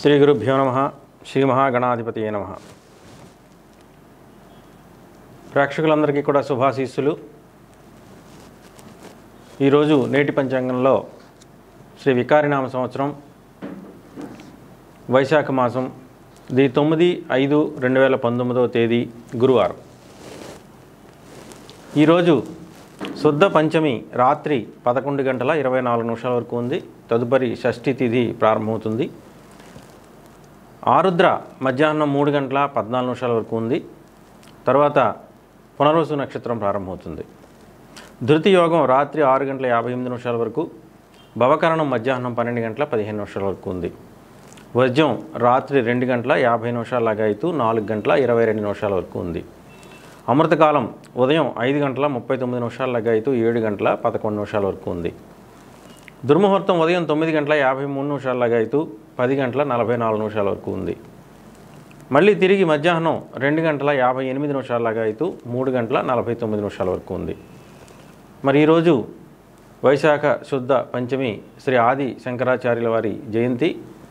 శ్రీ గురుభ్యో నమ శ్రీ మహాగణాధిపతి నమ ప్రేక్షకులందరికీ కూడా శుభాశీస్సులు ఈరోజు నేటి పంచాంగంలో శ్రీ వికారినామ సంవత్సరం వైశాఖ మాసం ది తొమ్మిది ఐదు రెండు వేల పంతొమ్మిదవ తేదీ గురువారం ఈరోజు శుద్ధ పంచమి రాత్రి పదకొండు గంటల ఇరవై నాలుగు నిమిషాల వరకు ఉంది తదుపరి షష్ఠి తిథి ప్రారంభమవుతుంది ఆరుద్ర మధ్యాహ్నం మూడు గంటల పద్నాలుగు నిమిషాల వరకు ఉంది తర్వాత పునర్వసు నక్షత్రం ప్రారంభమవుతుంది ధృతి యోగం రాత్రి ఆరు గంటల యాభై ఎనిమిది నిమిషాల వరకు భవకరణం మధ్యాహ్నం పన్నెండు గంటల పదిహేను నిమిషాల వరకు ఉంది వర్జం రాత్రి రెండు గంటల యాభై నిమిషాల లగాయితూ నాలుగు గంటల ఇరవై రెండు నిమిషాల వరకు ఉంది అమృతకాలం ఉదయం ఐదు గంటల ముప్పై తొమ్మిది నిమిషాల లగాయితూ ఏడు గంటల పదకొండు నిమిషాల వరకు ఉంది దుర్ముహూర్తం ఉదయం తొమ్మిది గంటల యాభై మూడు నిమిషాల లగాయితూ పది గంటల నలభై నాలుగు నిమిషాల వరకు ఉంది మళ్ళీ తిరిగి మధ్యాహ్నం రెండు గంటల యాభై ఎనిమిది నిమిషాల లగాయితూ మూడు గంటల నలభై తొమ్మిది నిమిషాల వరకు ఉంది మరి ఈరోజు వైశాఖ శుద్ధ పంచమి శ్రీ ఆది శంకరాచార్యుల వారి జయంతి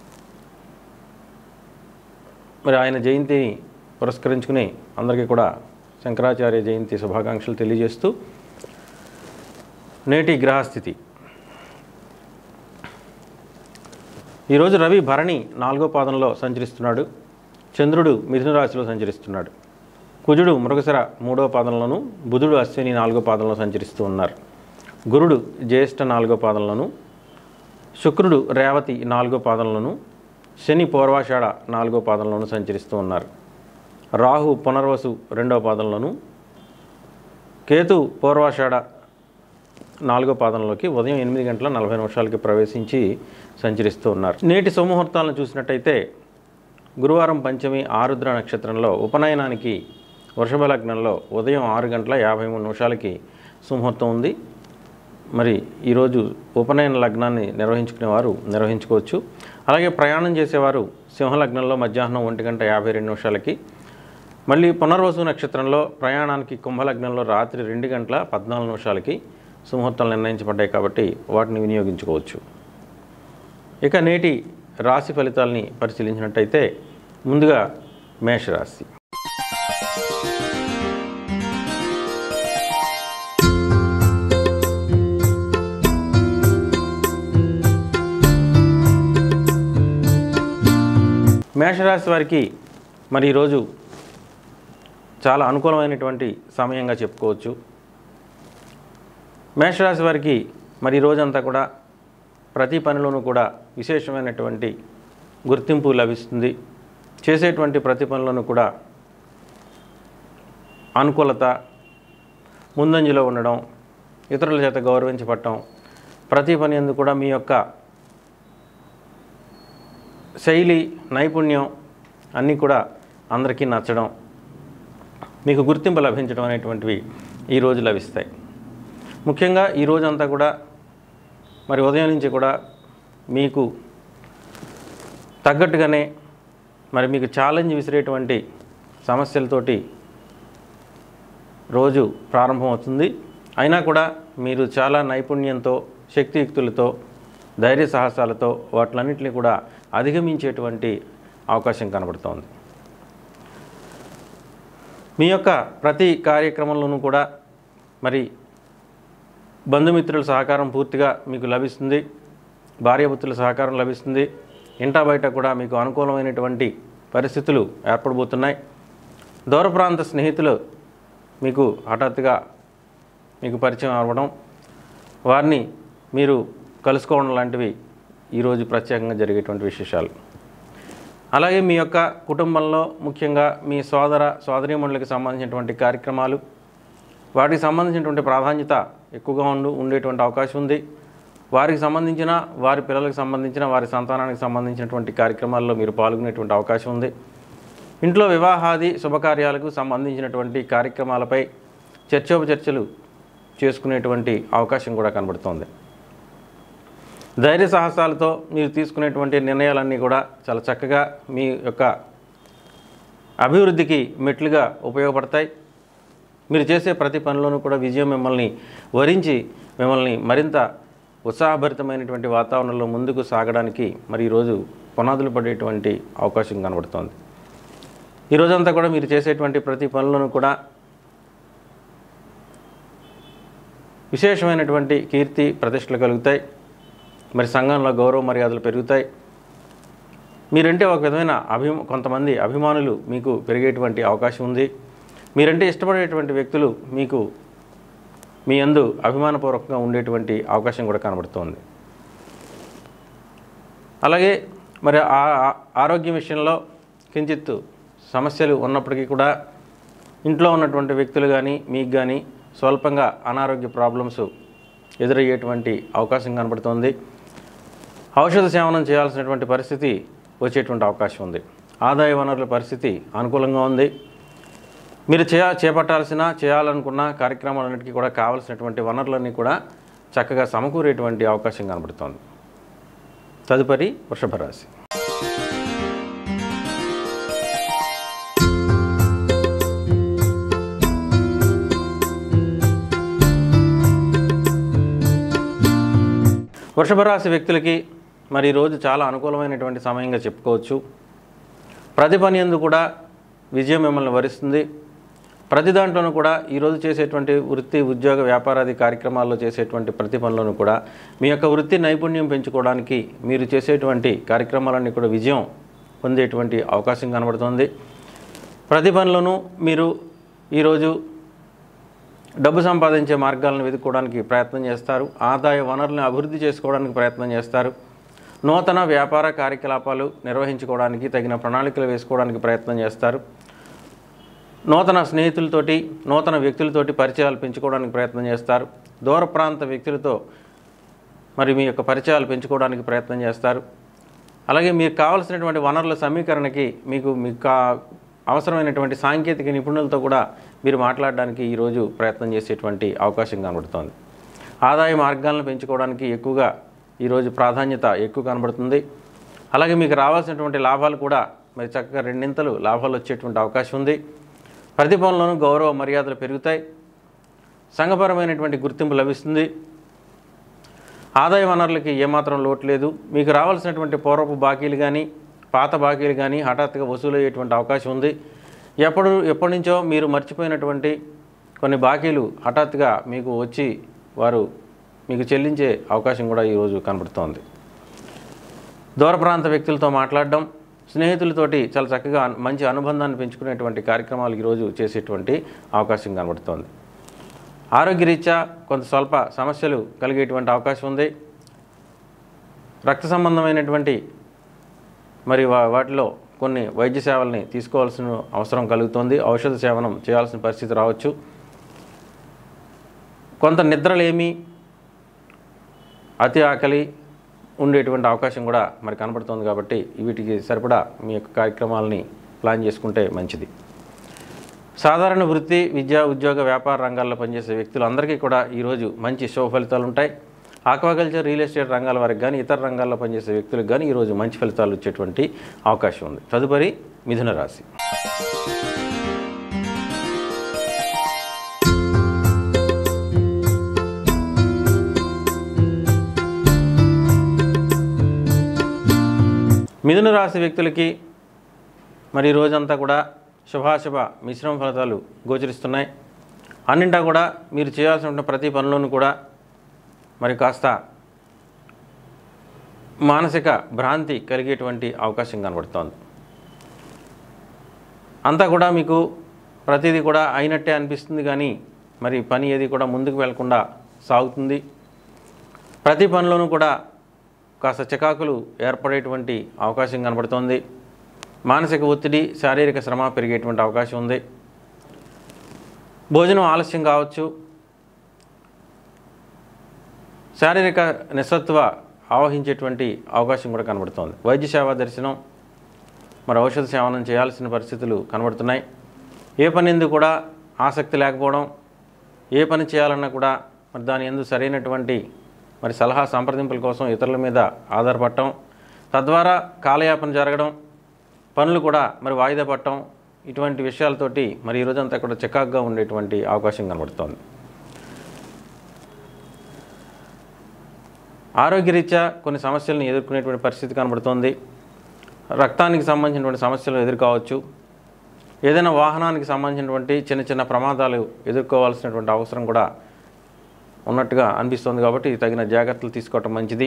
మరి ఆయన జయంతిని పురస్కరించుకుని అందరికీ కూడా శంకరాచార్య జయంతి శుభాకాంక్షలు తెలియజేస్తూ నేటి గ్రహస్థితి ఈరోజు రవి భరణి నాలుగో పాదంలో సంచరిస్తున్నాడు చంద్రుడు మిథున రాశిలో సంచరిస్తున్నాడు కుజుడు మృగశర మూడో పాదంలోను బుధుడు అశ్విని నాలుగో పాదంలో సంచరిస్తూ ఉన్నారు గురుడు జ్యేష్ఠ నాలుగో పాదంలోను శుక్రుడు రేవతి నాలుగో పాదంలోను శని పూర్వాషాఢ నాలుగో పాదంలోను సంచరిస్తూ ఉన్నారు రాహు పునర్వసు రెండో పాదంలోను కేతు పూర్వాషాఢ నాలుగో పాదంలోకి ఉదయం ఎనిమిది గంటల నలభై నిమిషాలకి ప్రవేశించి సంచరిస్తూ ఉన్నారు నేటి సోమముహూర్తాలను చూసినట్టయితే గురువారం పంచమి ఆరుద్ర నక్షత్రంలో ఉపనయనానికి వృషభ లగ్నంలో ఉదయం ఆరు గంటల యాభై మూడు నిమిషాలకి సుముహూర్తం ఉంది మరి ఈరోజు ఉపనయన లగ్నాన్ని నిర్వహించుకునేవారు నిర్వహించుకోవచ్చు అలాగే ప్రయాణం చేసేవారు సింహలగ్నంలో మధ్యాహ్నం ఒంటి గంట యాభై రెండు నిమిషాలకి మళ్ళీ పునర్వసు నక్షత్రంలో ప్రయాణానికి కుంభలగ్నంలో రాత్రి రెండు గంటల పద్నాలుగు నిమిషాలకి సుముహూర్తాలు నిర్ణయించబడ్డాయి కాబట్టి వాటిని వినియోగించుకోవచ్చు ఇక నేటి రాశి ఫలితాలని పరిశీలించినట్టయితే ముందుగా మేషరాశి మేషరాశి వారికి మరి ఈరోజు చాలా అనుకూలమైనటువంటి సమయంగా చెప్పుకోవచ్చు మేషరాశి వారికి మరి ఈ రోజంతా కూడా ప్రతి పనిలోనూ కూడా విశేషమైనటువంటి గుర్తింపు లభిస్తుంది చేసేటువంటి ప్రతి పనిలోనూ కూడా అనుకూలత ముందంజలో ఉండడం ఇతరుల చేత గౌరవించబడటం ప్రతి పని ఎందు కూడా మీ యొక్క శైలి నైపుణ్యం అన్నీ కూడా అందరికీ నచ్చడం మీకు గుర్తింపు లభించడం అనేటువంటివి ఈరోజు లభిస్తాయి ముఖ్యంగా ఈ రోజంతా కూడా మరి ఉదయం నుంచి కూడా మీకు తగ్గట్టుగానే మరి మీకు ఛాలెంజ్ విసిరేటువంటి సమస్యలతోటి రోజు ప్రారంభమవుతుంది అయినా కూడా మీరు చాలా నైపుణ్యంతో శక్తియుక్తులతో ధైర్య సాహసాలతో వాటిలన్నింటినీ కూడా అధిగమించేటువంటి అవకాశం కనబడుతోంది మీ యొక్క ప్రతి కార్యక్రమంలోనూ కూడా మరి బంధుమిత్రుల సహకారం పూర్తిగా మీకు లభిస్తుంది భార్యాపుత్రుల సహకారం లభిస్తుంది ఇంటా బయట కూడా మీకు అనుకూలమైనటువంటి పరిస్థితులు ఏర్పడబోతున్నాయి దూర ప్రాంత స్నేహితులు మీకు హఠాత్తుగా మీకు పరిచయం అవ్వడం వారిని మీరు కలుసుకోవడం లాంటివి ఈరోజు ప్రత్యేకంగా జరిగేటువంటి విశేషాలు అలాగే మీ యొక్క కుటుంబంలో ముఖ్యంగా మీ సోదర సోదరీమణులకు సంబంధించినటువంటి కార్యక్రమాలు వాటికి సంబంధించినటువంటి ప్రాధాన్యత ఎక్కువగా ఉండు ఉండేటువంటి అవకాశం ఉంది వారికి సంబంధించిన వారి పిల్లలకు సంబంధించిన వారి సంతానానికి సంబంధించినటువంటి కార్యక్రమాల్లో మీరు పాల్గొనేటువంటి అవకాశం ఉంది ఇంట్లో వివాహాది శుభకార్యాలకు సంబంధించినటువంటి కార్యక్రమాలపై చర్చోపచర్చలు చేసుకునేటువంటి అవకాశం కూడా కనబడుతోంది ధైర్య సాహసాలతో మీరు తీసుకునేటువంటి నిర్ణయాలన్నీ కూడా చాలా చక్కగా మీ యొక్క అభివృద్ధికి మెట్లుగా ఉపయోగపడతాయి మీరు చేసే ప్రతి పనిలోనూ కూడా విజయం మిమ్మల్ని వరించి మిమ్మల్ని మరింత ఉత్సాహభరితమైనటువంటి వాతావరణంలో ముందుకు సాగడానికి మరి ఈరోజు పునాదులు పడేటువంటి అవకాశం కనబడుతోంది ఈ రోజంతా కూడా మీరు చేసేటువంటి ప్రతి పనులను కూడా విశేషమైనటువంటి కీర్తి ప్రతిష్టలు కలుగుతాయి మరి సంఘంలో గౌరవ మర్యాదలు పెరుగుతాయి మీరంటే ఒక విధమైన అభిమ కొంతమంది అభిమానులు మీకు పెరిగేటువంటి అవకాశం ఉంది మీరంటే ఇష్టపడేటువంటి వ్యక్తులు మీకు మీ అందు అభిమానపూర్వకంగా ఉండేటువంటి అవకాశం కూడా కనబడుతోంది అలాగే మరి ఆ- ఆ- ఆరోగ్యం విషయంలో కించిత్ సమస్యలు ఉన్నప్పటికీ కూడా ఇంట్లో ఉన్నటువంటి వ్యక్తులు కానీ మీకు కానీ స్వల్పంగా అనారోగ్య ప్రాబ్లమ్స్ ఎదురయ్యేటువంటి అవకాశం కనబడుతోంది ఔషధ సేవనం చేయాల్సినటువంటి పరిస్థితి వచ్చేటువంటి అవకాశం ఉంది ఆదాయ వనరుల పరిస్థితి అనుకూలంగా ఉంది మీరు చేయ చేపట్టాల్సిన చేయాలనుకున్న కార్యక్రమాలన్నిటికీ కూడా కావాల్సినటువంటి వనరులన్నీ కూడా చక్కగా సమకూరేటువంటి అవకాశం కనబడుతోంది తదుపరి వృషభ రాశి వృషభ రాశి వ్యక్తులకి మరి ఈరోజు చాలా అనుకూలమైనటువంటి సమయంగా చెప్పుకోవచ్చు ప్రతి పని ఎందు కూడా విజయం మిమ్మల్ని వరిస్తుంది ప్రతి దాంట్లోనూ కూడా ఈరోజు చేసేటువంటి వృత్తి ఉద్యోగ వ్యాపారాది కార్యక్రమాల్లో చేసేటువంటి ప్రతి పనులను కూడా మీ యొక్క వృత్తి నైపుణ్యం పెంచుకోవడానికి మీరు చేసేటువంటి కార్యక్రమాలన్నీ కూడా విజయం పొందేటువంటి అవకాశం కనబడుతుంది ప్రతి పనులను మీరు ఈరోజు డబ్బు సంపాదించే మార్గాలను వెతుక్కోవడానికి ప్రయత్నం చేస్తారు ఆదాయ వనరులను అభివృద్ధి చేసుకోవడానికి ప్రయత్నం చేస్తారు నూతన వ్యాపార కార్యకలాపాలు నిర్వహించుకోవడానికి తగిన ప్రణాళికలు వేసుకోవడానికి ప్రయత్నం చేస్తారు నూతన స్నేహితులతోటి నూతన వ్యక్తులతోటి పరిచయాలు పెంచుకోవడానికి ప్రయత్నం చేస్తారు దూర ప్రాంత వ్యక్తులతో మరి మీ యొక్క పరిచయాలు పెంచుకోవడానికి ప్రయత్నం చేస్తారు అలాగే మీకు కావాల్సినటువంటి వనరుల సమీకరణకి మీకు మీకు కా- అవసరమైనటువంటి సాంకేతిక నిపుణులతో కూడా మీరు మాట్లాడడానికి ఈరోజు ప్రయత్నం చేసేటువంటి అవకాశం కనబడుతోంది ఆదాయ మార్గాలను పెంచుకోవడానికి ఎక్కువగా ఈరోజు ప్రాధాన్యత ఎక్కువ కనబడుతుంది అలాగే మీకు రావాల్సినటువంటి లాభాలు కూడా మరి చక్కగా రెండింతలు లాభాలు వచ్చేటువంటి అవకాశం ఉంది ప్రతి పనుల్లోనూ గౌరవ మర్యాదలు పెరుగుతాయి సంఘపరమైనటువంటి గుర్తింపు లభిస్తుంది ఆదాయ వనరులకి ఏమాత్రం లోటు లేదు మీకు రావాల్సినటువంటి పూర్వపు బాకీలు కానీ పాత బాకీలు కానీ హఠాత్తుగా వసూలు అయ్యేటువంటి అవకాశం ఉంది ఎప్పుడు ఎప్పటి నుంచో మీరు మర్చిపోయినటువంటి కొన్ని బాకీలు హఠాత్తుగా మీకు వచ్చి వారు మీకు చెల్లించే అవకాశం కూడా ఈరోజు కనబడుతోంది దూర ప్రాంత వ్యక్తులతో మాట్లాడడం స్నేహితులతోటి చాలా చక్కగా అన్- మంచి అనుబంధాన్ని పెంచుకునేటువంటి కార్యక్రమాలు ఈరోజు చేసేటువంటి అవకాశం కనబడుతోంది ఆరోగ్యరీత్యా కొంత స్వల్ప సమస్యలు కలిగేటువంటి అవకాశం ఉంది రక్త సంబంధమైనటువంటి మరి వా- వాటిలో కొన్ని వైద్య సేవల్ని తీసుకోవాల్సిన అవసరం కలుగుతుంది ఔషధ సేవనం చేయాల్సిన పరిస్థితి రావచ్చు కొంత నిద్రలేమి అతి ఆకలి ఉండేటువంటి అవకాశం కూడా మరి కనబడుతుంది కాబట్టి వీటికి సరిపడా మీ యొక్క కార్యక్రమాలని ప్లాన్ చేసుకుంటే మంచిది సాధారణ వృత్తి విద్యా ఉద్యోగ వ్యాపార రంగాల్లో పనిచేసే వ్యక్తులు అందరికీ కూడా ఈరోజు మంచి శుభ ఫలితాలు ఉంటాయి ఆక్వాకల్చర్ రియల్ ఎస్టేట్ రంగాల వారికి కానీ ఇతర రంగాల్లో పనిచేసే వ్యక్తులకు కానీ ఈరోజు మంచి ఫలితాలు వచ్చేటువంటి అవకాశం ఉంది తదుపరి మిథున రాశి మిథున రాశి వ్యక్తులకి మరి ఈ రోజంతా కూడా శుభాశుభ మిశ్రమ ఫలితాలు గోచరిస్తున్నాయి అన్నింటా కూడా మీరు చేయాల్సిన ప్రతి పనిలోనూ కూడా మరి కాస్త మానసిక భ్రాంతి కలిగేటువంటి అవకాశం కనబడుతోంది అంతా కూడా మీకు ప్రతిదీ కూడా అయినట్టే అనిపిస్తుంది కానీ మరి పని ఏది కూడా ముందుకు వెళ్లకుండా సాగుతుంది ప్రతి పనిలోనూ కూడా కాస్త చికాకులు ఏర్పడేటువంటి అవకాశం కనబడుతోంది మానసిక ఒత్తిడి శారీరక శ్రమ పెరిగేటువంటి అవకాశం ఉంది భోజనం ఆలస్యం కావచ్చు శారీరక నిస్సత్వ ఆవహించేటువంటి అవకాశం కూడా కనబడుతోంది వైద్య సేవా దర్శనం మరి ఔషధ సేవనం చేయాల్సిన పరిస్థితులు కనబడుతున్నాయి ఏ పని ఎందు కూడా ఆసక్తి లేకపోవడం ఏ పని చేయాలన్నా కూడా మరి దాని ఎందు సరైనటువంటి మరి సలహా సంప్రదింపుల కోసం ఇతరుల మీద ఆధారపడటం తద్వారా కాలయాపన జరగడం పనులు కూడా మరి వాయిదా పడటం ఇటువంటి విషయాలతోటి మరి ఈ రోజంతా కూడా చికాకుగా ఉండేటువంటి అవకాశం కనబడుతోంది ఆరోగ్యరీత్యా కొన్ని సమస్యలను ఎదుర్కొనేటువంటి పరిస్థితి కనబడుతోంది రక్తానికి సంబంధించినటువంటి సమస్యలు ఎదుర్కోవచ్చు ఏదైనా వాహనానికి సంబంధించినటువంటి చిన్న చిన్న ప్రమాదాలు ఎదుర్కోవాల్సినటువంటి అవసరం కూడా ఉన్నట్టుగా అనిపిస్తుంది కాబట్టి తగిన జాగ్రత్తలు తీసుకోవటం మంచిది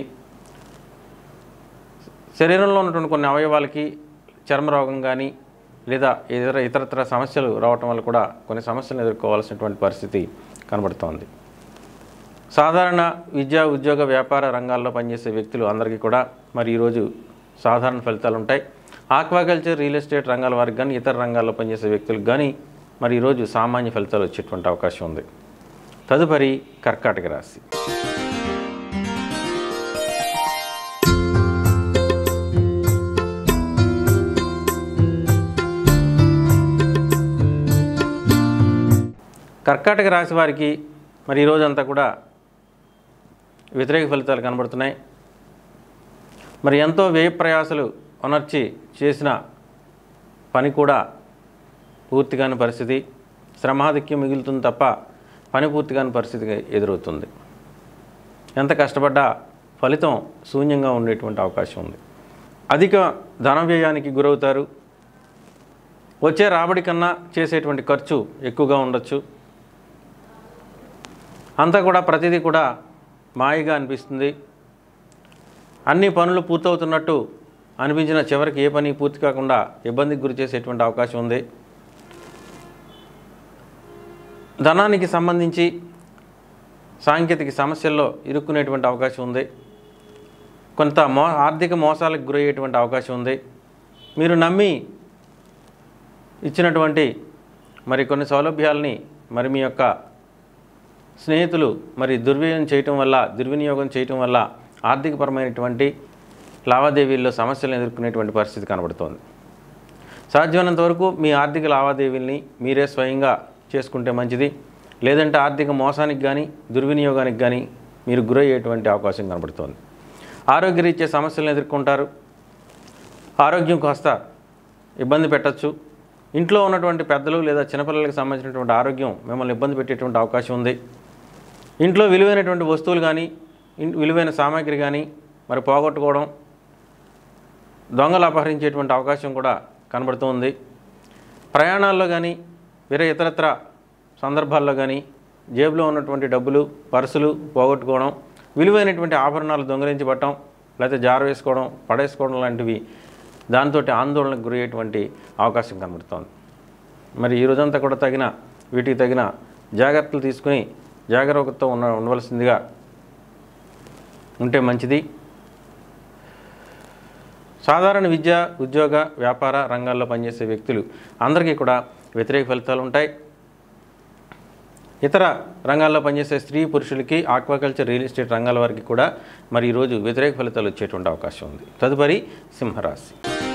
శరీరంలో ఉన్నటువంటి కొన్ని అవయవాలకి చర్మరోగం కానీ లేదా ఇతర ఇతరత్ర సమస్యలు రావటం వల్ల కూడా కొన్ని సమస్యలను ఎదుర్కోవాల్సినటువంటి పరిస్థితి కనబడుతోంది సాధారణ విద్యా ఉద్యోగ వ్యాపార రంగాల్లో పనిచేసే వ్యక్తులు అందరికీ కూడా మరి ఈరోజు సాధారణ ఫలితాలు ఉంటాయి ఆక్వాకల్చర్ రియల్ ఎస్టేట్ రంగాల వారికి కానీ ఇతర రంగాల్లో పనిచేసే వ్యక్తులకు కానీ మరి ఈరోజు సామాన్య ఫలితాలు వచ్చేటువంటి అవకాశం ఉంది తదుపరి కర్కాటక రాశి కర్కాటక రాశి వారికి మరి ఈరోజంతా కూడా వ్యతిరేక ఫలితాలు కనబడుతున్నాయి మరి ఎంతో వ్యయ ప్రయాసలు అనర్చి చేసిన పని కూడా పూర్తిగాని పరిస్థితి శ్రమాధిక్యం మిగులుతుంది తప్ప పని పూర్తిగాని పరిస్థితి ఎదురవుతుంది ఎంత కష్టపడ్డా ఫలితం శూన్యంగా ఉండేటువంటి అవకాశం ఉంది అధిక ధన వ్యయానికి గురవుతారు వచ్చే రాబడి కన్నా చేసేటువంటి ఖర్చు ఎక్కువగా ఉండొచ్చు అంతా కూడా ప్రతిదీ కూడా మాయగా అనిపిస్తుంది అన్ని పనులు పూర్తవుతున్నట్టు అనిపించిన చివరికి ఏ పని పూర్తి కాకుండా ఇబ్బందికి గురి చేసేటువంటి అవకాశం ఉంది ధనానికి సంబంధించి సాంకేతిక సమస్యల్లో ఇరుక్కునేటువంటి అవకాశం ఉంది కొంత మో ఆర్థిక మోసాలకు గురయ్యేటువంటి అవకాశం ఉంది మీరు నమ్మి ఇచ్చినటువంటి మరి కొన్ని సౌలభ్యాలని మరి మీ యొక్క స్నేహితులు మరి దుర్వ్యయం చేయటం వల్ల దుర్వినియోగం చేయటం వల్ల ఆర్థికపరమైనటువంటి లావాదేవీల్లో సమస్యలను ఎదుర్కొనేటువంటి పరిస్థితి కనబడుతోంది సాధ్యమైనంత వరకు మీ ఆర్థిక లావాదేవీల్ని మీరే స్వయంగా చేసుకుంటే మంచిది లేదంటే ఆర్థిక మోసానికి కానీ దుర్వినియోగానికి కానీ మీరు గురయ్యేటువంటి అవకాశం కనబడుతోంది ఆరోగ్యరీత్యా సమస్యలను ఎదుర్కొంటారు ఆరోగ్యం కాస్త ఇబ్బంది పెట్టచ్చు ఇంట్లో ఉన్నటువంటి పెద్దలు లేదా చిన్నపిల్లలకు సంబంధించినటువంటి ఆరోగ్యం మిమ్మల్ని ఇబ్బంది పెట్టేటువంటి అవకాశం ఉంది ఇంట్లో విలువైనటువంటి వస్తువులు కానీ ఇన్- విలువైన సామాగ్రి కానీ మరి పోగొట్టుకోవడం దొంగలు అపహరించేటువంటి అవకాశం కూడా కనబడుతుంది ప్రయాణాల్లో కానీ వేరే ఇతరత్ర సందర్భాల్లో కానీ జేబులో ఉన్నటువంటి డబ్బులు పర్సులు పోగొట్టుకోవడం విలువైనటువంటి ఆభరణాలు దొంగలించబట్టడం లేకపోతే జార వేసుకోవడం పడేసుకోవడం లాంటివి దాంతో ఆందోళనకు గురయ్యేటువంటి అవకాశం కనబడుతోంది మరి ఈ రోజంతా కూడా తగిన వీటికి తగిన జాగ్రత్తలు తీసుకుని జాగరూకతతో ఉన్న ఉండవలసిందిగా ఉంటే మంచిది సాధారణ విద్య ఉద్యోగ వ్యాపార రంగాల్లో పనిచేసే వ్యక్తులు అందరికీ కూడా వ్యతిరేక ఫలితాలు ఉంటాయి ఇతర రంగాల్లో పనిచేసే స్త్రీ పురుషులకి ఆక్వాకల్చర్ రియల్ ఎస్టేట్ రంగాల వారికి కూడా మరి ఈరోజు వ్యతిరేక ఫలితాలు వచ్చేటువంటి అవకాశం ఉంది తదుపరి సింహరాశి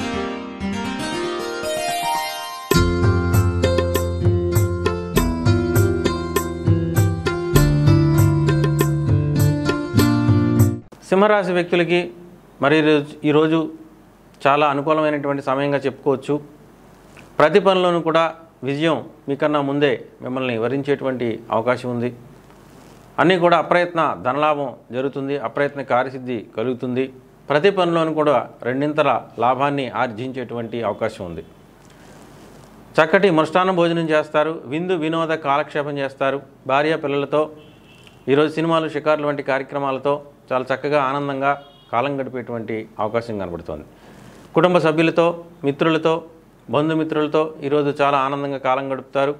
సింహరాశి వ్యక్తులకి మరి ఈరోజు- ఈరోజు చాలా అనుకూలమైనటువంటి సమయంగా చెప్పుకోవచ్చు ప్రతి పనిలోనూ కూడా విజయం మీకన్నా ముందే మిమ్మల్ని వరించేటువంటి అవకాశం ఉంది అన్నీ కూడా అప్రయత్న ధనలాభం జరుగుతుంది అప్రయత్న కార్యసిద్ధి కలుగుతుంది ప్రతి పనిలోనూ కూడా రెండింతల లాభాన్ని ఆర్జించేటువంటి అవకాశం ఉంది చక్కటి మృష్టాన్న భోజనం చేస్తారు విందు వినోద కాలక్షేపం చేస్తారు భార్య పిల్లలతో ఈరోజు సినిమాలు షికారులు వంటి కార్యక్రమాలతో చాలా చక్కగా ఆనందంగా కాలం గడిపేటువంటి అవకాశం కనబడుతోంది కుటుంబ సభ్యులతో మిత్రులతో బంధుమిత్రులతో ఈరోజు చాలా ఆనందంగా కాలం గడుపుతారు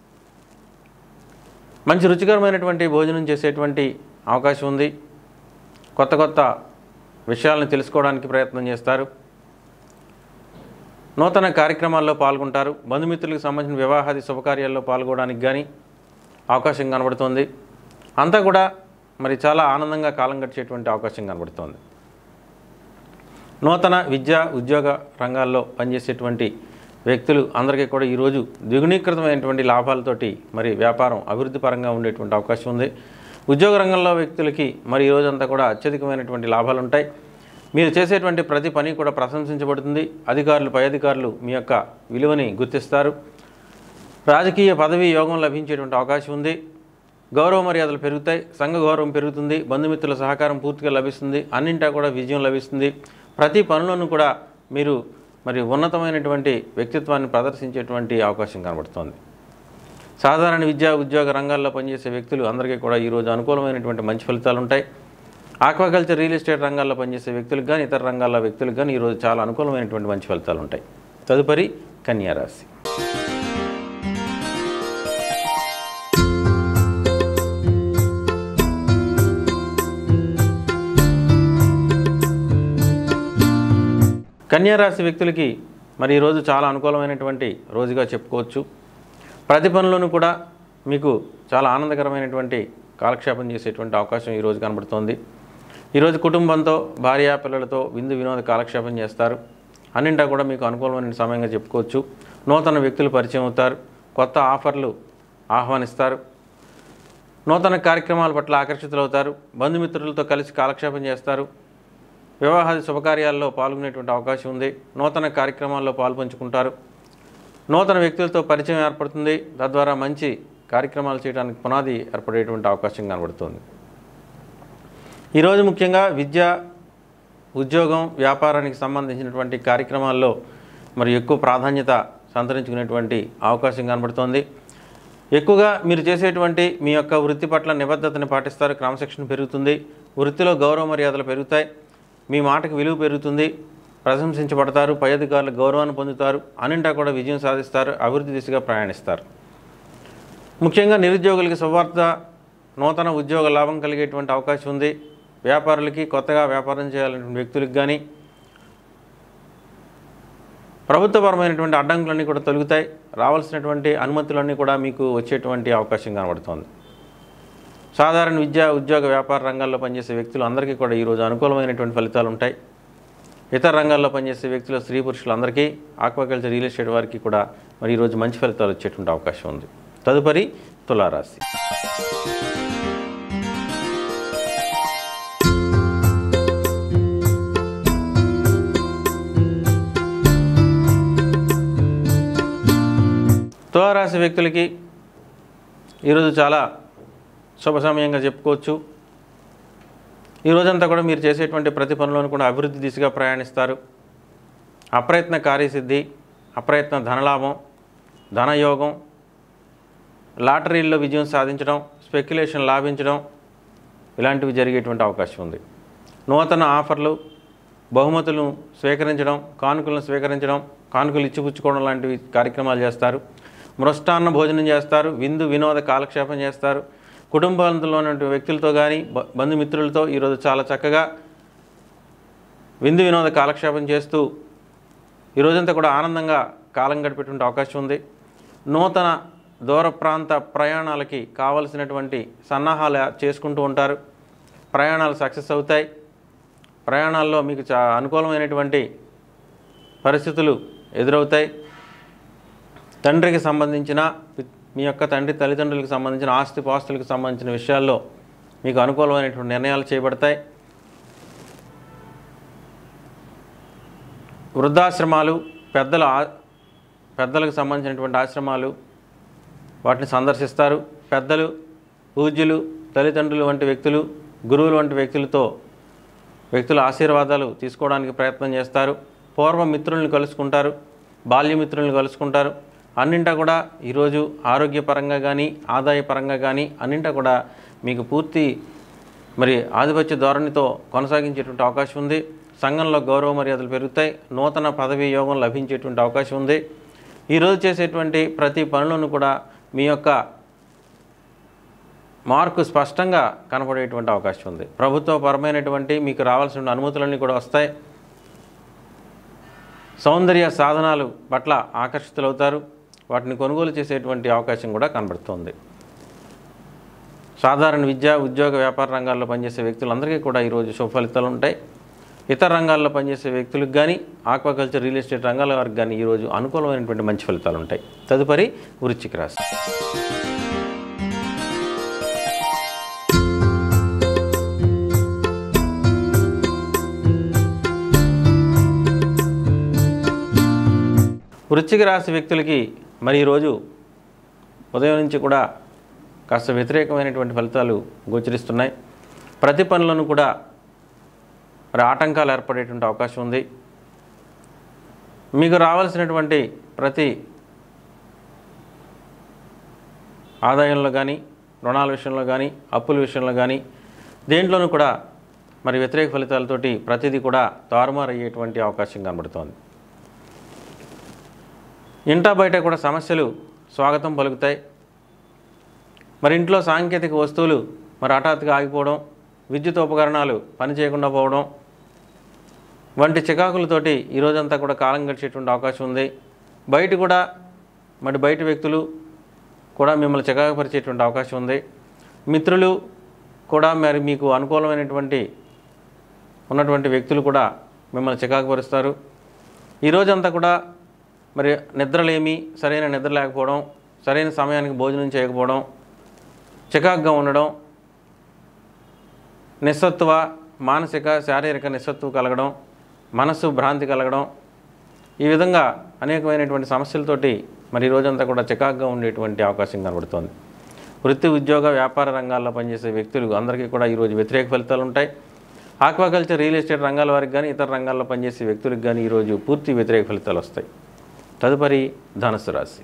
మంచి రుచికరమైనటువంటి భోజనం చేసేటువంటి అవకాశం ఉంది కొత్త కొత్త విషయాలను తెలుసుకోవడానికి ప్రయత్నం చేస్తారు నూతన కార్యక్రమాల్లో పాల్గొంటారు బంధుమిత్రులకు సంబంధించిన వివాహాది శుభకార్యాల్లో పాల్గొనడానికి కానీ అవకాశం కనబడుతుంది అంతా కూడా మరి చాలా ఆనందంగా కాలం గడిచేటువంటి అవకాశం కనబడుతోంది నూతన విద్యా ఉద్యోగ రంగాల్లో పనిచేసేటువంటి వ్యక్తులు అందరికీ కూడా ఈరోజు ద్విగుణీకృతమైనటువంటి లాభాలతోటి మరి వ్యాపారం అభివృద్ధి పరంగా ఉండేటువంటి అవకాశం ఉంది ఉద్యోగ రంగంలో వ్యక్తులకి మరి ఈ రోజంతా కూడా అత్యధికమైనటువంటి లాభాలు ఉంటాయి మీరు చేసేటువంటి ప్రతి పని కూడా ప్రశంసించబడుతుంది అధికారులు పై అధికారులు మీ యొక్క విలువని గుర్తిస్తారు రాజకీయ పదవి యోగం లభించేటువంటి అవకాశం ఉంది గౌరవ మర్యాదలు పెరుగుతాయి సంఘ గౌరవం పెరుగుతుంది బంధుమిత్రుల సహకారం పూర్తిగా లభిస్తుంది అన్నింటా కూడా విజయం లభిస్తుంది ప్రతి పనులను కూడా మీరు మరి ఉన్నతమైనటువంటి వ్యక్తిత్వాన్ని ప్రదర్శించేటువంటి అవకాశం కనబడుతోంది సాధారణ విద్యా ఉద్యోగ రంగాల్లో పనిచేసే వ్యక్తులు అందరికీ కూడా ఈరోజు అనుకూలమైనటువంటి మంచి ఫలితాలు ఉంటాయి ఆక్వాకల్చర్ రియల్ ఎస్టేట్ రంగాల్లో పనిచేసే వ్యక్తులకు కానీ ఇతర రంగాల్లో వ్యక్తులకు కానీ ఈరోజు చాలా అనుకూలమైనటువంటి మంచి ఫలితాలు ఉంటాయి తదుపరి కన్యా రాశి కన్యా రాశి వ్యక్తులకి మరి ఈరోజు చాలా అనుకూలమైనటువంటి రోజుగా చెప్పుకోవచ్చు ప్రతి పనిలోనూ కూడా మీకు చాలా ఆనందకరమైనటువంటి కాలక్షేపం చేసేటువంటి అవకాశం ఈరోజు కనబడుతోంది ఈరోజు కుటుంబంతో భార్య పిల్లలతో విందు వినోద కాలక్షేపం చేస్తారు అన్నింటా కూడా మీకు అనుకూలమైన సమయంగా చెప్పుకోవచ్చు నూతన వ్యక్తులు పరిచయం అవుతారు కొత్త ఆఫర్లు ఆహ్వానిస్తారు నూతన కార్యక్రమాల పట్ల ఆకర్షితులవుతారు బంధుమిత్రులతో కలిసి కాలక్షేపం చేస్తారు వివాహాది శుభకార్యాల్లో పాల్గొనేటువంటి అవకాశం ఉంది నూతన కార్యక్రమాల్లో పాల్పంచుకుంటారు నూతన వ్యక్తులతో పరిచయం ఏర్పడుతుంది తద్వారా మంచి కార్యక్రమాలు చేయడానికి పునాది ఏర్పడేటువంటి అవకాశం కనబడుతుంది ఈరోజు ముఖ్యంగా విద్య ఉద్యోగం వ్యాపారానికి సంబంధించినటువంటి కార్యక్రమాల్లో మరి ఎక్కువ ప్రాధాన్యత సంతరించుకునేటువంటి అవకాశం కనబడుతోంది ఎక్కువగా మీరు చేసేటువంటి మీ యొక్క వృత్తి పట్ల నిబద్ధతని పాటిస్తారు క్రమశిక్షణ పెరుగుతుంది వృత్తిలో గౌరవ మర్యాదలు పెరుగుతాయి మీ మాటకు విలువ పెరుగుతుంది ప్రశంసించబడతారు పై అధికారులు గౌరవాన్ని పొందుతారు అన్నింటా కూడా విజయం సాధిస్తారు అభివృద్ధి దిశగా ప్రయాణిస్తారు ముఖ్యంగా నిరుద్యోగులకి శుభవార్త నూతన ఉద్యోగ లాభం కలిగేటువంటి అవకాశం ఉంది వ్యాపారులకి కొత్తగా వ్యాపారం చేయాలనే వ్యక్తులకు కానీ ప్రభుత్వపరమైనటువంటి అడ్డంకులన్నీ కూడా తొలుగుతాయి రావాల్సినటువంటి అనుమతులన్నీ కూడా మీకు వచ్చేటువంటి అవకాశం కనబడుతోంది సాధారణ విద్య ఉద్యోగ వ్యాపార రంగాల్లో పనిచేసే వ్యక్తులు అందరికీ కూడా ఈరోజు అనుకూలమైనటువంటి ఫలితాలు ఉంటాయి ఇతర రంగాల్లో పనిచేసే వ్యక్తులు స్త్రీ పురుషులందరికీ ఆక్వాకల్చర్ రియల్ ఎస్టేట్ వారికి కూడా మరి ఈరోజు మంచి ఫలితాలు వచ్చేటువంటి అవకాశం ఉంది తదుపరి తులారాశి తులారాశి వ్యక్తులకి ఈరోజు చాలా శుభ సమయంగా చెప్పుకోవచ్చు ఈ రోజంతా కూడా మీరు చేసేటువంటి ప్రతి పనిలోనూ కూడా అభివృద్ధి దిశగా ప్రయాణిస్తారు అప్రయత్న కార్యసిద్ధి అప్రయత్న ధనలాభం ధనయోగం లాటరీల్లో విజయం సాధించడం స్పెక్యులేషన్ లాభించడం ఇలాంటివి జరిగేటువంటి అవకాశం ఉంది నూతన ఆఫర్లు బహుమతులను స్వీకరించడం కానుకలను స్వీకరించడం కానుకలు ఇచ్చిపుచ్చుకోవడం లాంటివి కార్యక్రమాలు చేస్తారు మృష్టాన్న భోజనం చేస్తారు విందు వినోద కాలక్షేపం చేస్తారు కుటుంబంలో ఉన్నటువంటి వ్యక్తులతో కానీ బ- బంధుమిత్రులతో ఈరోజు చాలా చక్కగా విందు వినోద కాలక్షేపం చేస్తూ ఈ రోజంతా కూడా ఆనందంగా కాలం గడిపేటువంటి అవకాశం ఉంది నూతన దూర ప్రాంత ప్రయాణాలకి కావలసినటువంటి సన్నాహాలు చేసుకుంటూ ఉంటారు ప్రయాణాలు సక్సెస్ అవుతాయి ప్రయాణాల్లో మీకు చా అనుకూలమైనటువంటి పరిస్థితులు ఎదురవుతాయి తండ్రికి సంబంధించిన పి- మీ యొక్క తండ్రి తల్లిదండ్రులకు సంబంధించిన ఆస్తి పాస్తులకు సంబంధించిన విషయాల్లో మీకు అనుకూలమైనటువంటి నిర్ణయాలు చేయబడతాయి వృద్ధాశ్రమాలు పెద్దల ఆ- పెద్దలకు సంబంధించినటువంటి ఆశ్రమాలు వాటిని సందర్శిస్తారు పెద్దలు పూజ్యులు తల్లిదండ్రులు వంటి వ్యక్తులు గురువులు వంటి వ్యక్తులతో వ్యక్తుల ఆశీర్వాదాలు తీసుకోవడానికి ప్రయత్నం చేస్తారు పూర్వ మిత్రుల్ని కలుసుకుంటారు బాల్యమిత్రుల్ని కలుసుకుంటారు అన్నింటా కూడా ఈరోజు ఆరోగ్యపరంగా కానీ ఆదాయపరంగా కానీ అన్నింటా కూడా మీకు పూర్తి మరి ఆధిపత్య ధోరణితో కొనసాగించేటువంటి అవకాశం ఉంది సంఘంలో గౌరవ మర్యాదలు పెరుగుతాయి నూతన పదవీ యోగం లభించేటువంటి అవకాశం ఉంది ఈరోజు చేసేటువంటి ప్రతి పనులను కూడా మీ యొక్క మార్కు స్పష్టంగా కనపడేటువంటి అవకాశం ఉంది ప్రభుత్వపరమైనటువంటి మీకు రావాల్సిన అనుమతులన్నీ కూడా వస్తాయి సౌందర్య సాధనాలు పట్ల ఆకర్షితులవుతారు వాటిని కొనుగోలు చేసేటువంటి అవకాశం కూడా కనబడుతోంది సాధారణ విద్య ఉద్యోగ వ్యాపార రంగాల్లో పనిచేసే వ్యక్తులందరికీ కూడా ఈరోజు శుభ ఫలితాలు ఉంటాయి ఇతర రంగాల్లో పనిచేసే వ్యక్తులకు కానీ ఆక్వాకల్చర్ రియల్ ఎస్టేట్ రంగాల వారికి కానీ ఈరోజు అనుకూలమైనటువంటి మంచి ఫలితాలు ఉంటాయి తదుపరి వృశ్చిక రాశి వృశ్చిక రాశి వ్యక్తులకి మరి ఈరోజు ఉదయం నుంచి కూడా కాస్త వ్యతిరేకమైనటువంటి ఫలితాలు గోచరిస్తున్నాయి ప్రతి పనులను కూడా మరి ఆటంకాలు ఏర్పడేటువంటి అవకాశం ఉంది మీకు రావాల్సినటువంటి ప్రతి ఆదాయంలో కానీ రుణాల విషయంలో కానీ అప్పుల విషయంలో కానీ దేంట్లోనూ కూడా మరి వ్యతిరేక ఫలితాలతోటి ప్రతిదీ కూడా తారుమారు అయ్యేటువంటి అవకాశం కనబడుతోంది ఇంటా బయట కూడా సమస్యలు స్వాగతం పలుకుతాయి మరి ఇంట్లో సాంకేతిక వస్తువులు మరి హఠాత్తుగా ఆగిపోవడం విద్యుత్ ఉపకరణాలు పనిచేయకుండా పోవడం వంటి చికాకులతోటి ఈ రోజంతా కూడా కాలం గడిచేటువంటి అవకాశం ఉంది బయట కూడా మరి బయట వ్యక్తులు కూడా మిమ్మల్ని చికాకుపరిచేటువంటి అవకాశం ఉంది మిత్రులు కూడా మరి మీకు అనుకూలమైనటువంటి ఉన్నటువంటి వ్యక్తులు కూడా మిమ్మల్ని చికాకుపరుస్తారు ఈ రోజంతా కూడా మరి నిద్రలేమి సరైన నిద్ర లేకపోవడం సరైన సమయానికి భోజనం చేయకపోవడం చికాకుగా ఉండడం నిస్సత్వ మానసిక శారీరక నిస్సత్వ కలగడం మనస్సు భ్రాంతి కలగడం ఈ విధంగా అనేకమైనటువంటి సమస్యలతోటి మరి ఈ రోజంతా కూడా చికాకుగా ఉండేటువంటి అవకాశం కనబడుతోంది వృత్తి ఉద్యోగ వ్యాపార రంగాల్లో పనిచేసే వ్యక్తులు అందరికీ కూడా ఈరోజు వ్యతిరేక ఫలితాలు ఉంటాయి ఆక్వాకల్చర్ రియల్ ఎస్టేట్ రంగాల వారికి కానీ ఇతర రంగాల్లో పనిచేసే వ్యక్తులకు కానీ ఈరోజు పూర్తి వ్యతిరేక ఫలితాలు వస్తాయి తదుపరి ధనుసు రాశి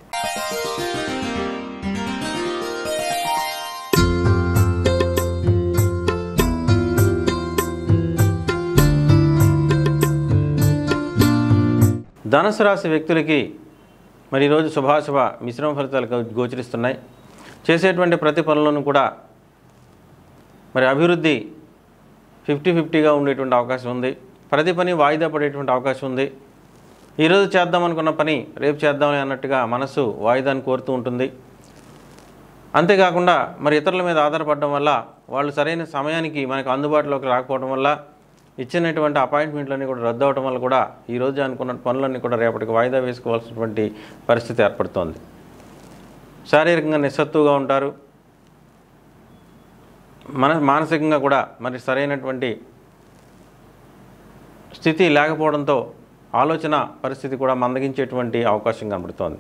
ధనుసు రాశి వ్యక్తులకి మరి ఈరోజు శుభాశుభ మిశ్రమ ఫలితాలు గో- గోచరిస్తున్నాయి చేసేటువంటి ప్రతి పనులను కూడా మరి అభివృద్ధి ఫిఫ్టీ ఫిఫ్టీగా ఉండేటువంటి అవకాశం ఉంది ప్రతి పని వాయిదా పడేటువంటి అవకాశం ఉంది ఈరోజు చేద్దాం అనుకున్న పని రేపు చేద్దామని అన్నట్టుగా మనసు వాయిదాన్ని కోరుతూ ఉంటుంది అంతేకాకుండా మరి ఇతరుల మీద ఆధారపడడం వల్ల వాళ్ళు సరైన సమయానికి మనకు అందుబాటులోకి రాకపోవడం వల్ల ఇచ్చినటువంటి అపాయింట్మెంట్లన్నీ కూడా రద్దు అవడం వల్ల కూడా ఈరోజు అనుకున్న పనులన్నీ కూడా రేపటికి వాయిదా వేసుకోవాల్సినటువంటి పరిస్థితి ఏర్పడుతోంది శారీరకంగా నిస్సత్తుగా ఉంటారు మన మానసికంగా కూడా మరి సరైనటువంటి స్థితి లేకపోవడంతో ఆలోచన పరిస్థితి కూడా మందగించేటువంటి అవకాశం కనబడుతోంది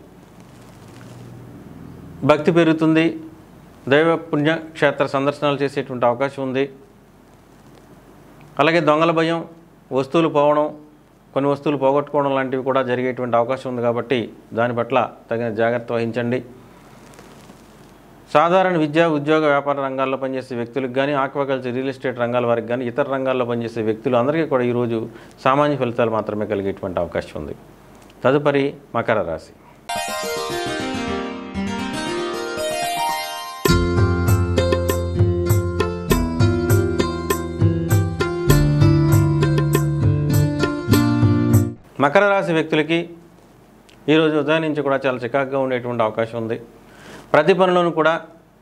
భక్తి పెరుగుతుంది దైవ పుణ్యక్షేత్ర సందర్శనాలు చేసేటువంటి అవకాశం ఉంది అలాగే దొంగల భయం వస్తువులు పోవడం కొన్ని వస్తువులు పోగొట్టుకోవడం లాంటివి కూడా జరిగేటువంటి అవకాశం ఉంది కాబట్టి దాని పట్ల తగిన జాగ్రత్త వహించండి సాధారణ విద్యా ఉద్యోగ వ్యాపార రంగాల్లో పనిచేసే వ్యక్తులకు కానీ ఆక్వాకల్చర్ రియల్ ఎస్టేట్ రంగాల వారికి కానీ ఇతర రంగాల్లో పనిచేసే వ్యక్తులు అందరికీ కూడా ఈరోజు సామాన్య ఫలితాలు మాత్రమే కలిగేటువంటి అవకాశం ఉంది తదుపరి మకర రాశి మకర రాశి వ్యక్తులకి ఈరోజు ఉదయం నుంచి కూడా చాలా చికాకుగా ఉండేటువంటి అవకాశం ఉంది ప్రతి పనిలోనూ కూడా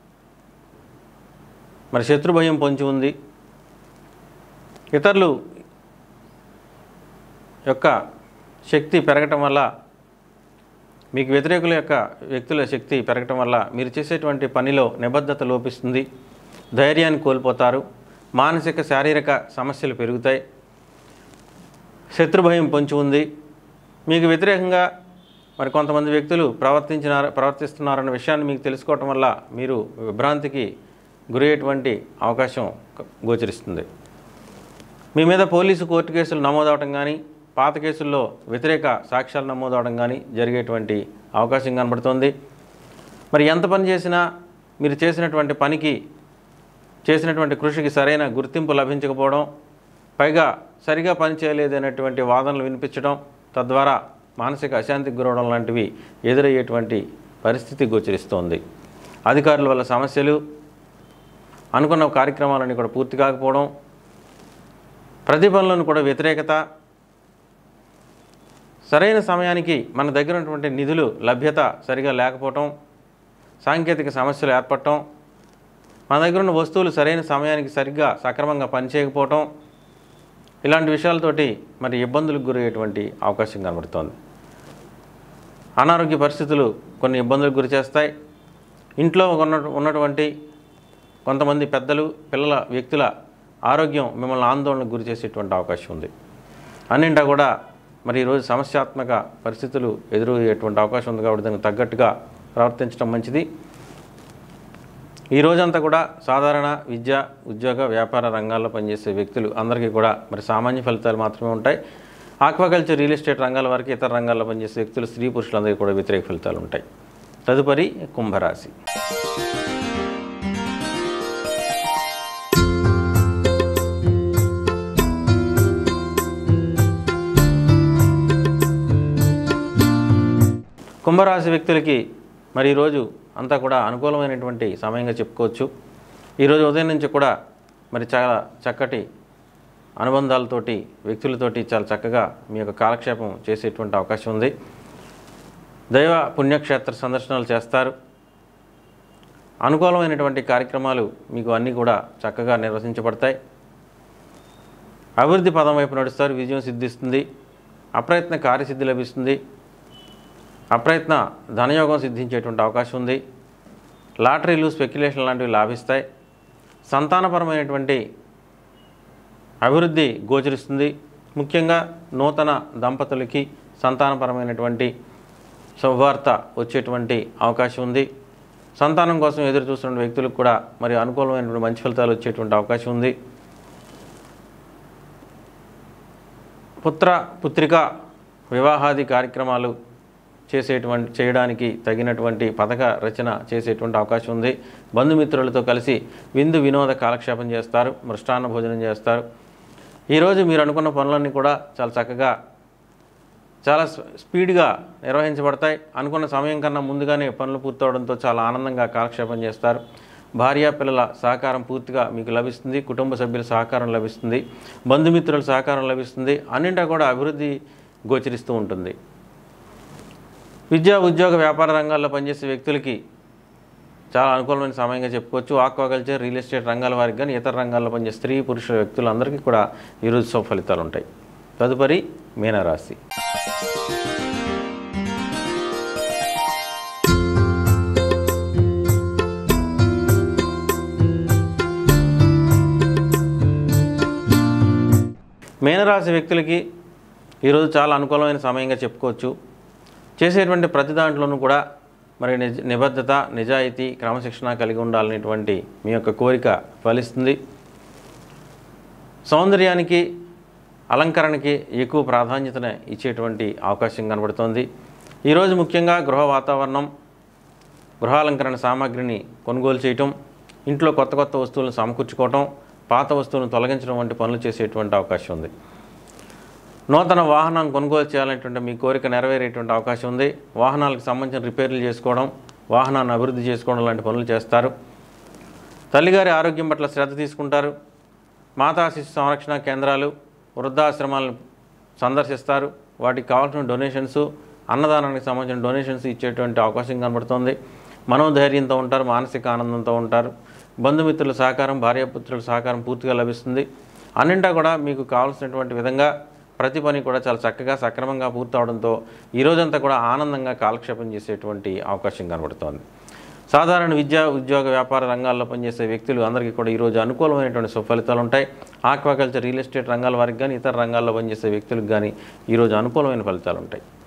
మరి శత్రు భయం పొంచి ఉంది ఇతరులు యొక్క శక్తి పెరగటం వల్ల మీకు వ్యతిరేకుల యొక్క వ్యక్తుల శక్తి పెరగటం వల్ల మీరు చేసేటువంటి పనిలో నిబద్ధత లోపిస్తుంది ధైర్యాన్ని కోల్పోతారు మానసిక శారీరక సమస్యలు పెరుగుతాయి శత్రుభయం పొంచి ఉంది మీకు వ్యతిరేకంగా మరి కొంతమంది వ్యక్తులు ప్రవర్తించినారు ప్రవర్తిస్తున్నారన్న విషయాన్ని మీకు తెలుసుకోవటం వల్ల మీరు విభ్రాంతికి గురయ్యేటువంటి అవకాశం క- గోచరిస్తుంది మీ మీద పోలీసు కోర్టు కేసులు నమోదవడం కానీ పాత కేసుల్లో వ్యతిరేక సాక్ష్యాలు నమోదవడం కానీ జరిగేటువంటి అవకాశం కనబడుతోంది మరి ఎంత పని చేసినా మీరు చేసినటువంటి పనికి చేసినటువంటి కృషికి సరైన గుర్తింపు లభించకపోవడం పైగా సరిగా పని చేయలేదనేటువంటి వాదనలు వినిపించడం తద్వారా మానసిక అశాంతికి గురవడం లాంటివి ఎదురయ్యేటువంటి పరిస్థితి గోచరిస్తోంది అధికారుల వల్ల సమస్యలు అనుకున్న కార్యక్రమాలన్నీ కూడా పూర్తి కాకపోవడం ప్రతిభలను కూడా వ్యతిరేకత సరైన సమయానికి మన దగ్గర ఉన్నటువంటి నిధులు లభ్యత సరిగా లేకపోవటం సాంకేతిక సమస్యలు ఏర్పడటం మన దగ్గర ఉన్న వస్తువులు సరైన సమయానికి సరిగ్గా సక్రమంగా పనిచేయకపోవటం ఇలాంటి విషయాలతోటి మరి ఇబ్బందులకు గురయ్యేటువంటి అవకాశం కనబడుతోంది అనారోగ్య పరిస్థితులు కొన్ని ఇబ్బందులకు గురి చేస్తాయి ఇంట్లో ఉన్న ఉన్నటువంటి కొంతమంది పెద్దలు పిల్లల వ్యక్తుల ఆరోగ్యం మిమ్మల్ని ఆందోళనకు గురి చేసేటువంటి అవకాశం ఉంది అన్నింటా కూడా మరి ఈరోజు సమస్యాత్మక పరిస్థితులు ఎదురయ్యేటువంటి అవకాశం ఉంది కాబట్టి దానికి తగ్గట్టుగా ప్రవర్తించడం మంచిది ఈ రోజంతా కూడా సాధారణ విద్య ఉద్యోగ వ్యాపార రంగాల్లో పనిచేసే వ్యక్తులు అందరికీ కూడా మరి సామాన్య ఫలితాలు మాత్రమే ఉంటాయి ఆక్వాకల్చర్ రియల్ ఎస్టేట్ రంగాల వారికి ఇతర రంగాల్లో పనిచేసే వ్యక్తులు స్త్రీ పురుషులందరికీ కూడా వ్యతిరేక ఫలితాలు ఉంటాయి తదుపరి కుంభరాశి కుంభరాశి వ్యక్తులకి మరి ఈరోజు అంతా కూడా అనుకూలమైనటువంటి సమయంగా చెప్పుకోవచ్చు ఈరోజు ఉదయం నుంచి కూడా మరి చాలా చక్కటి అనుబంధాలతోటి వ్యక్తులతోటి చాలా చక్కగా మీ యొక్క కాలక్షేపం చేసేటువంటి అవకాశం ఉంది దైవ పుణ్యక్షేత్ర సందర్శనలు చేస్తారు అనుకూలమైనటువంటి కార్యక్రమాలు మీకు అన్నీ కూడా చక్కగా నిర్వహించబడతాయి అభివృద్ధి పదం వైపు నడుస్తారు విజయం సిద్ధిస్తుంది అప్రయత్న కార్యసిద్ధి లభిస్తుంది అప్రయత్న ధనయోగం సిద్ధించేటువంటి అవకాశం ఉంది లాటరీలు స్పెక్యులేషన్ లాంటివి లాభిస్తాయి సంతానపరమైనటువంటి అభివృద్ధి గోచరిస్తుంది ముఖ్యంగా నూతన దంపతులకి సంతానపరమైనటువంటి శుభవార్త వచ్చేటువంటి అవకాశం ఉంది సంతానం కోసం ఎదురు చూస్తున్న వ్యక్తులకు కూడా మరి అనుకూలమైనటువంటి మంచి ఫలితాలు వచ్చేటువంటి అవకాశం ఉంది పుత్ర పుత్రిక వివాహాది కార్యక్రమాలు చేసేటువంటి చేయడానికి తగినటువంటి పథక రచన చేసేటువంటి అవకాశం ఉంది బంధుమిత్రులతో కలిసి విందు వినోద కాలక్షేపం చేస్తారు మృష్టాన్న భోజనం చేస్తారు ఈరోజు మీరు అనుకున్న పనులన్నీ కూడా చాలా చక్కగా చాలా స్ప- స్పీడ్గా నిర్వహించబడతాయి అనుకున్న సమయం కన్నా ముందుగానే పనులు పూర్తవడంతో చాలా ఆనందంగా కాలక్షేపం చేస్తారు భార్యా పిల్లల సహకారం పూర్తిగా మీకు లభిస్తుంది కుటుంబ సభ్యుల సహకారం లభిస్తుంది బంధుమిత్రుల సహకారం లభిస్తుంది అన్నింటా కూడా అభివృద్ధి గోచరిస్తూ ఉంటుంది విద్యా ఉద్యోగ వ్యాపార రంగాల్లో పనిచేసే వ్యక్తులకి చాలా అనుకూలమైన సమయంగా చెప్పుకోవచ్చు ఆక్వాకల్చర్ రియల్ ఎస్టేట్ రంగాల వారికి కానీ ఇతర రంగాల్లో పనిచేసే స్త్రీ పురుషుల వ్యక్తులందరికీ కూడా ఈరోజు శుభ ఫలితాలు ఉంటాయి తదుపరి మీనరాశి మీనరాశి వ్యక్తులకి ఈరోజు చాలా అనుకూలమైన సమయంగా చెప్పుకోవచ్చు చేసేటువంటి ప్రతి దాంట్లోనూ కూడా మరి నిజ నిబద్ధత నిజాయితీ క్రమశిక్షణ కలిగి ఉండాలనేటువంటి మీ యొక్క కోరిక ఫలిస్తుంది సౌందర్యానికి అలంకరణకి ఎక్కువ ప్రాధాన్యతను ఇచ్చేటువంటి అవకాశం కనబడుతోంది ఈరోజు ముఖ్యంగా గృహ వాతావరణం గృహాలంకరణ సామాగ్రిని కొనుగోలు చేయటం ఇంట్లో కొత్త కొత్త వస్తువులను సమకూర్చుకోవటం పాత వస్తువులను తొలగించడం వంటి పనులు చేసేటువంటి అవకాశం ఉంది నూతన వాహనం కొనుగోలు చేయాలనేటువంటి మీ కోరిక నెరవేరేటువంటి అవకాశం ఉంది వాహనాలకు సంబంధించిన రిపేర్లు చేసుకోవడం వాహనాన్ని అభివృద్ధి చేసుకోవడం లాంటి పనులు చేస్తారు తల్లిగారి ఆరోగ్యం పట్ల శ్రద్ధ తీసుకుంటారు మాతా శిశు సంరక్షణ కేంద్రాలు వృద్ధాశ్రమాలను సందర్శిస్తారు వాటికి కావాల్సిన డొనేషన్స్ అన్నదానానికి సంబంధించిన డొనేషన్స్ ఇచ్చేటువంటి అవకాశం కనబడుతుంది మనోధైర్యంతో ఉంటారు మానసిక ఆనందంతో ఉంటారు బంధుమిత్రుల సహకారం భార్యాపుత్రుల సహకారం పూర్తిగా లభిస్తుంది అన్నింటా కూడా మీకు కావాల్సినటువంటి విధంగా ప్రతి పని కూడా చాలా చక్కగా సక్రమంగా పూర్తవడంతో ఈ రోజంతా కూడా ఆనందంగా కాలక్షేపం చేసేటువంటి అవకాశం కనబడుతోంది సాధారణ విద్యా ఉద్యోగ వ్యాపార రంగాల్లో పనిచేసే వ్యక్తులు అందరికీ కూడా ఈరోజు అనుకూలమైనటువంటి సుఫలితాలు ఉంటాయి ఆక్వాకల్చర్ రియల్ ఎస్టేట్ రంగాల వారికి కానీ ఇతర రంగాల్లో పనిచేసే వ్యక్తులకు కానీ ఈరోజు అనుకూలమైన ఫలితాలు ఉంటాయి